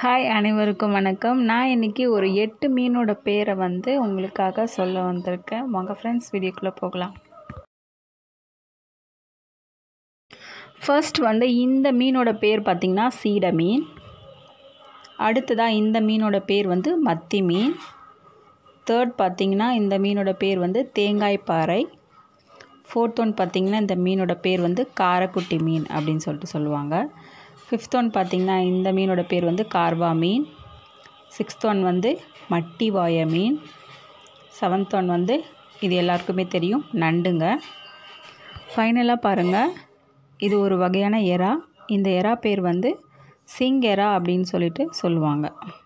hi அனைவருக்கும் வணக்கம் நான் இன்றைக்கி ஒரு எட்டு மீனோட பேரை வந்து உங்களுக்காக சொல்ல வந்திருக்கேன் வாங்க ஃப்ரெண்ட்ஸ் வீடியோக்குள்ளே போகலாம் ஃபர்ஸ்ட் வந்து இந்த மீனோட பேர் பார்த்திங்கன்னா சீட மீன் அடுத்ததாக இந்த மீனோட பேர் வந்து மத்தி மீன் தேர்ட் பார்த்திங்கன்னா இந்த மீனோட பேர் வந்து தேங்காய் பாறை ஃபோர்த் ஒன் பார்த்திங்கன்னா இந்த மீனோட பேர் வந்து காரக்குட்டி மீன் அப்படின்னு சொல்லிட்டு சொல்லுவாங்க ஃபிஃப்த் ஒன் பார்த்திங்கன்னா இந்த மீனோட பேர் வந்து கார்வா மீன் சிக்ஸ்த் ஒன் வந்து மட்டி வாய மீன் செவன்த் ஒன் வந்து இது எல்லாருக்குமே தெரியும் நண்டுங்க ஃபைனலாக பாருங்கள் இது ஒரு வகையான எறா இந்த எறா பேர் வந்து சிங் எறா அப்படின்னு சொல்லிட்டு சொல்லுவாங்க